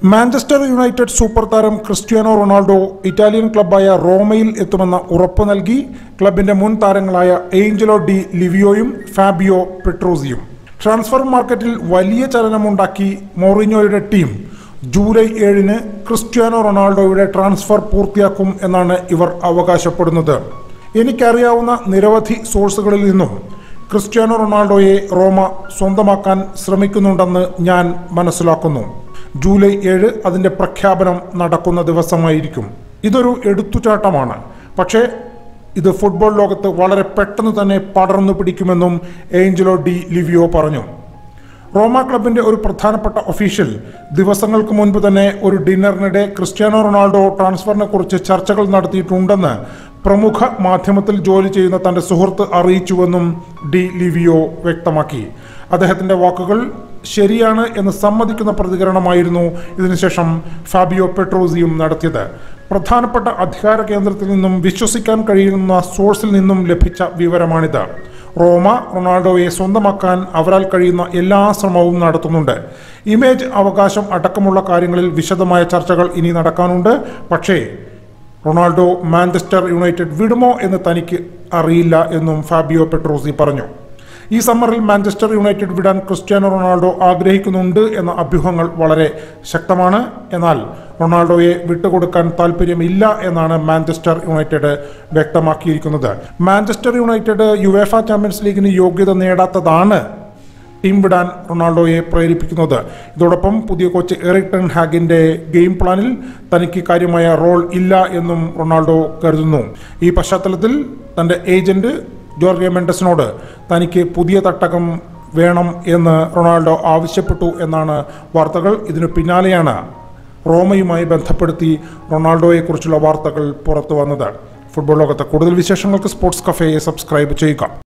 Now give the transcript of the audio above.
Manchester United super താരം Cristiano Ronaldo Italian ക്ലബ്ബായ റോമയിൽ എത്തുമെന്ന ഉറപ്പ് നൽകി ക്ലബിന്റെ മുൻ താരങ്ങളായ ഏഞ്ചലോ ഡി ലിവിയോയും ഫാബിയോ പെട്രോസിയും ട്രാൻസ്ഫർ മാർക്കറ്റിൽ വലിയ ചലനമുണ്ടാക്കി മോറിഞ്ഞോയുടെ ടീം ജൂലൈ ഏഴിന് ക്രിസ്ത്യാനോ റൊണാൾഡോയുടെ ട്രാൻസ്ഫർ പൂർത്തിയാക്കും എന്നാണ് ഇവർ അവകാശപ്പെടുന്നത് എനിക്കറിയാവുന്ന നിരവധി സോഴ്സുകളിൽ നിന്നും ക്രിസ്ത്യാനോ റൊണാൾഡോയെ റോമ സ്വന്തമാക്കാൻ ശ്രമിക്കുന്നുണ്ടെന്ന് ഞാൻ മനസ്സിലാക്കുന്നു ജൂലൈ ഏഴ് അതിൻ്റെ പ്രഖ്യാപനം നടക്കുന്ന ദിവസമായിരിക്കും ഇതൊരു എടുത്തുചാട്ടമാണ് പക്ഷേ ഇത് ഫുട്ബോൾ ലോകത്ത് വളരെ പെട്ടെന്ന് തന്നെ പടർന്നു പിടിക്കുമെന്നും ഏഞ്ചലോ ഡി ലിവിയോ പറഞ്ഞു റോമ ക്ലബിന്റെ ഒരു പ്രധാനപ്പെട്ട ഒഫീഷ്യൽ ദിവസങ്ങൾക്ക് മുൻപ് തന്നെ ഒരു ഡിന്നറിനിടെ ക്രിസ്ത്യാനോ റൊണാൾഡോ ട്രാൻസ്ഫറിനെ കുറിച്ച് ചർച്ചകൾ നടത്തിയിട്ടുണ്ടെന്ന് പ്രമുഖ മാധ്യമത്തിൽ ജോലി ചെയ്യുന്ന തന്റെ സുഹൃത്ത് അറിയിച്ചുവെന്നും ഡി ലിവിയോ വ്യക്തമാക്കി അദ്ദേഹത്തിന്റെ വാക്കുകൾ ശരിയാണ് എന്ന് സമ്മതിക്കുന്ന പ്രതികരണമായിരുന്നു ഇതിനുശേഷം ഫാബിയോ പെട്രോസിയും നടത്തിയത് പ്രധാനപ്പെട്ട അധികാര കേന്ദ്രത്തിൽ നിന്നും വിശ്വസിക്കാൻ കഴിയുന്ന സോഴ്സിൽ നിന്നും ലഭിച്ച വിവരമാണിത് റോമ റൊണാൾഡോയെ സ്വന്തമാക്കാൻ അവരാൽ കഴിയുന്ന എല്ലാ ശ്രമവും നടത്തുന്നുണ്ട് ഇമേജ് അവകാശം അടക്കമുള്ള കാര്യങ്ങളിൽ വിശദമായ ചർച്ചകൾ ഇനി നടക്കാനുണ്ട് പക്ഷേ റൊണാൾഡോ മാഞ്ചസ്റ്റർ യുണൈറ്റഡ് വിടുമോ എന്ന് തനിക്ക് അറിയില്ല എന്നും ഫാബിയോ പെട്രോസി പറഞ്ഞു ഈ സമ്മറിൽ മാഞ്ചസ്റ്റർ യുണൈറ്റഡ് വിടാൻ ക്രിസ്ത്യാനോ റൊണാൾഡോ ആഗ്രഹിക്കുന്നുണ്ട് എന്ന അഭ്യൂഹങ്ങൾ വളരെ ശക്തമാണ് എന്നാൽ റൊണാൾഡോയെ വിട്ടുകൊടുക്കാൻ താല്പര്യമില്ല എന്നാണ് മാഞ്ചസ്റ്റർ യുണൈറ്റഡ് വ്യക്തമാക്കിയിരിക്കുന്നത് മാഞ്ചസ്റ്റർ യുണൈറ്റഡ് യുവേഫ ചാമ്പ്യൻസ് ലീഗിന് യോഗ്യത നേടാത്തതാണ് ടീം വിടാൻ റൊണാൾഡോയെ പ്രേരിപ്പിക്കുന്നത് ഇതോടൊപ്പം പുതിയ കോച്ച് എറിക് ടെൻ ഹാഗിന്റെ ഗെയിം പ്ലാനിൽ തനിക്ക് കാര്യമായ റോൾ ഇല്ല എന്നും റൊണാൾഡോ കരുതുന്നു ഈ പശ്ചാത്തലത്തിൽ തന്റെ ഏജന്റ് ജോർഗെ മെൻഡസിനോട് തനിക്ക് പുതിയ തട്ടകം വേണം എന്ന് റൊണാൾഡോ ആവശ്യപ്പെട്ടു എന്നാണ് വാർത്തകൾ ഇതിനു പിന്നാലെയാണ് റോമയുമായി ബന്ധപ്പെടുത്തി റൊണാൾഡോയെക്കുറിച്ചുള്ള വാർത്തകൾ പുറത്തു വന്നത് ഫുട്ബോൾ ലോകത്തെ കൂടുതൽ വിശേഷങ്ങൾക്ക് സ്പോർട്സ് കഫേയെ സബ്സ്ക്രൈബ് ചെയ്യുക